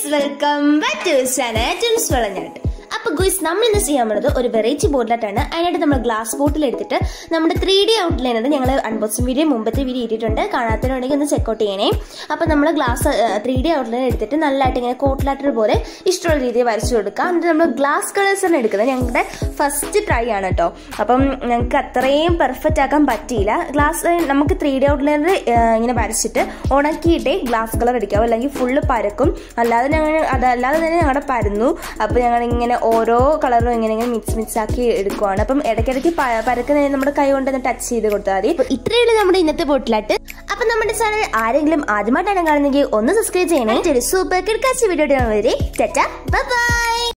guys welcome back to സനാറ്റൻസ് വളഞ്ഞാട്ട് അപ്പൊ ഗുയ്സ് നമ്മൾ ഇന്ന് ചെയ്യാൻ പോകുന്നത് ഒരു വെറൈറ്റി ബോട്ടിലായിട്ടാണ് അതിനായിട്ട് നമ്മൾ ഗ്ലാസ് ബോട്ടിൽ എടുത്തിട്ട് നമ്മുടെ ത്രീ ഡി ഔട്ട്ലൈൻ അത് ഞങ്ങൾ അൺബോക്സിംഗ് വീഡിയോ മുമ്പത്തെ വീഡിയോ ഇട്ടിട്ടുണ്ട് കാണാത്തതിനുണ്ടെങ്കിൽ ഒന്ന് ചെക്കൗട്ട് ചെയ്യണേ അപ്പൊ നമ്മൾ ഗ്ലാസ് ത്രീ ഡി ഔട്ട്ലൈൻ എടുത്തിട്ട് നല്ലതായിട്ട് ഇങ്ങനെ കോട്ടിലാട്ടർ പോലെ ഇഷ്ടമുള്ള രീതിയിൽ വരച്ചു കൊടുക്കാം എന്നിട്ട് നമ്മൾ ഗ്ലാസ് കളേഴ്സ് ആണ് എടുക്കുന്നത് ഞങ്ങളുടെ ഫസ്റ്റ് ട്രൈ ആണ് കേട്ടോ അപ്പം ഞങ്ങൾക്ക് അത്രയും പെർഫെക്റ്റ് ആക്കാൻ പറ്റിയില്ല ഗ്ലാസ് നമുക്ക് ത്രീ ഡി ഔട്ട്ലൈനർ ഇങ്ങനെ വരച്ചിട്ട് ഉണക്കിയിട്ടേ ഗ്ലാസ് കളർ അടിക്കാവൂ അല്ലെങ്കിൽ ഫുള്ള് പരക്കും അല്ലാതെ ഞങ്ങൾ അതല്ലാതെ തന്നെ ഞങ്ങളുടെ പരന്നു അപ്പോൾ ഞങ്ങൾ ഇങ്ങനെ ഓരോ കളറും ഇങ്ങനെ ഇങ്ങനെ മിക്സ് മിക്സ് ആക്കി എടുക്കുവാണ് അപ്പം ഇടയ്ക്കിടയ്ക്ക് പ- പരക്കുന്നതിന് നമ്മുടെ കൈ കൊണ്ട് ടച്ച് ചെയ്ത് കൊടുത്താൽ മതി അപ്പോൾ ഇത്രയുള്ള നമ്മുടെ ഇന്നത്തെ ബോട്ടിലാട്ട് അപ്പം നമ്മുടെ ചാനൽ ആരെങ്കിലും ആദ്യമായിട്ടാണ് കാണുന്നെങ്കിൽ ഒന്ന് സബ്സ്ക്രൈബ് ചെയ്യണേ ഒരു സൂപ്പർ കിടക്കാച്ച വീഡിയോ വരെ ടാറ്റ ബൈ